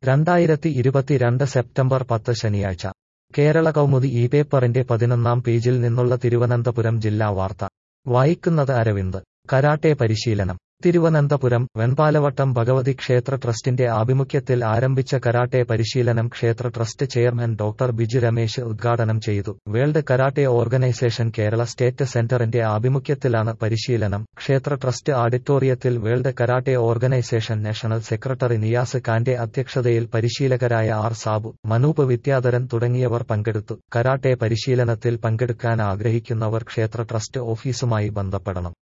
രണ്ടായിരത്തി ഇരുപത്തിരണ്ട് സെപ്റ്റംബർ പത്ത് ശനിയാഴ്ച കേരള കൗമുദി ഈ പേപ്പറിന്റെ പതിനൊന്നാം പേജിൽ നിന്നുള്ള തിരുവനന്തപുരം ജില്ലാ വാർത്ത വായിക്കുന്നത് അരവിന്ദ് കരാട്ടെ പരിശീലനം തിരുവനന്തപുരം വെൺപാലവട്ടം ഭഗവതി ക്ഷേത്ര ട്രസ്റ്റിന്റെ ആഭിമുഖ്യത്തിൽ ആരംഭിച്ച കരാട്ടെ പരിശീലനം ക്ഷേത്ര trust chairman doctor Biju Ramesh ഉദ്ഘാടനം ചെയ്തു world karate organisation Kerala state സെന്ററിന്റെ ആഭിമുഖ്യത്തിലാണ് പരിശീലനം ക്ഷേത്ര ട്രസ്റ്റ് ഓഡിറ്റോറിയത്തിൽ world karate organisation national secretary Niyas ഖാന്റെ അധ്യക്ഷതയിൽ പരിശീലകരായ ആർ സാബു മനൂപ് വിദ്യാധരൻ തുടങ്ങിയവർ പങ്കെടുത്തു കരാട്ടെ പരിശീലനത്തിൽ പങ്കെടുക്കാൻ ആഗ്രഹിക്കുന്നവർ ക്ഷേത്ര ട്രസ്റ്റ് ഓഫീസുമായി ബന്ധപ്പെടണം